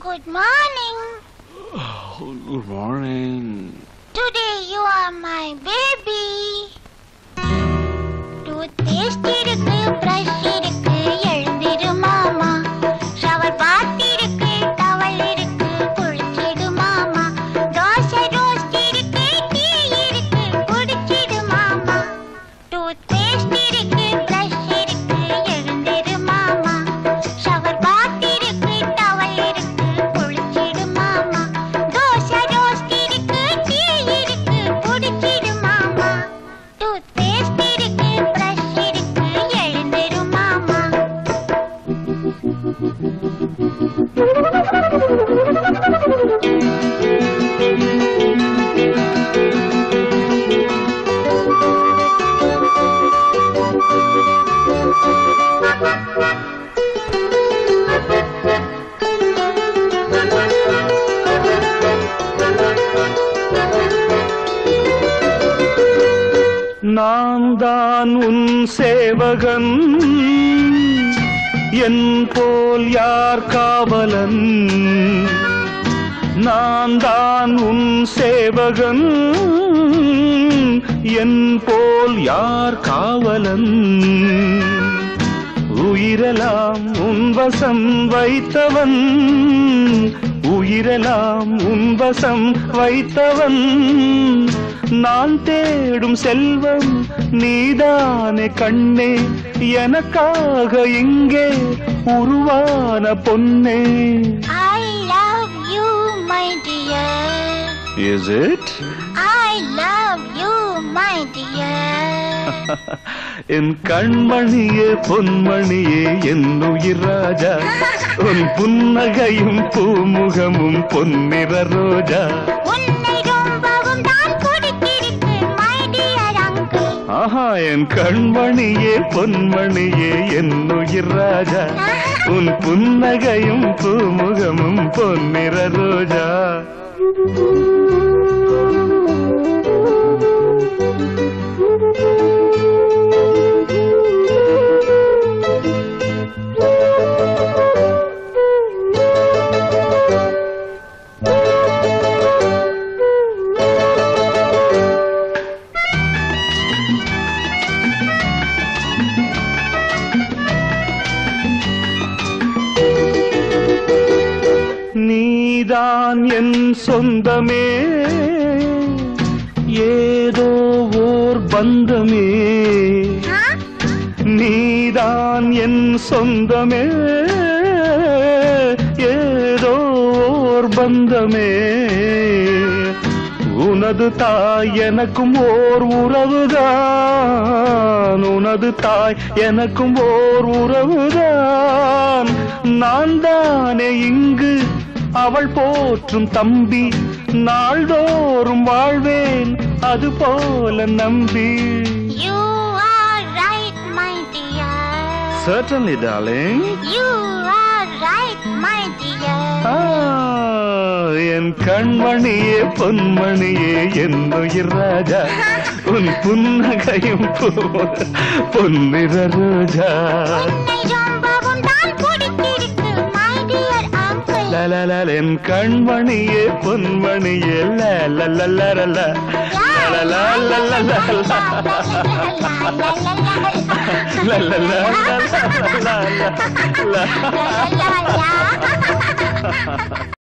Good morning. Good morning Today you are my baby. Toothpaste இருக்கு, brush இருக்கு, எழுந்திரு மாமா. Shower bath இருக்கு, towel இருக்கு, குளிச்சிடு மாமா. தோசை roast இருக்கு, tea இருக்கு, குடிச்சிடு மாமா. Toothpaste இருக்கு, brush இருக்கு, எழுந்திரு மாமா. Shower bath இருக்கு, towel இருக்கு, குளிச்சிடு மாமா. தோசை roast இருக்கு, tea இருக்கு, குடிச்சிடு மாமா. Toothpaste இருக்கு, brush இருக்கு, எழுந்திரு மாமா. நான் தான் உன் சேவகன் என் போல் யார் காவலன் நான் தான் உன் சேவகன் என் போல் யார் காவலன் உயிரெல்லாம் உன் வசம் வைத்தவன் உயிரெல்லாம் உன் வசம் வைத்தவன் நான் தேடும் செல்வம் நீதானே கண்ணே எனக்காக இங்கே உருவான பொன்னே I love you, my dear. Is it I love you, my dear. என் கண்மணியே பொன்மணியே என் உயிர் ராஜா உன் புன்னகையும் பூமுகமும் பொன்னிற ரோஜா உன்னை ரொம்பவும் தான் பிடித்திருக்கு, my dear uncle. ஆஹா என் கண்மணியே பொன்மணியே என் உயிர் ராஜா உன் புன்னகையும் பூமுகமும் பொன்னிற ரோஜா நீதான் என் சொந்தமே ஏதோ ஓர் பந்தமே ஆ? நீதான் என் சொந்தமே ஏதோ ஓர் பந்தமே உனது தாய் எனக்கும் ஓர் உறவுதான் உனது தாய் எனக்கும் ஓர் உறவுதான் நான் தானே இங்கு அவள் போற்றும் தம்பி நாள்தோறும் வாழ்வேன் அது போல நம்பி You are right, my dear. Certainly, darling. You are right, my dear. ஆ, என் கண்மணியே பொன்மணியே என் உயிர் ராஜா உன் புன்னகையும் பூ- பொன்னிற ரோஜா உன்னை ரொம்பவும் தான் பிடித்திருக்கு, my dear uncle. லலலல, என் கண்மணியே பொன்மணியே லலலலலல. லலலலலலல. லலலலலல. La la la la.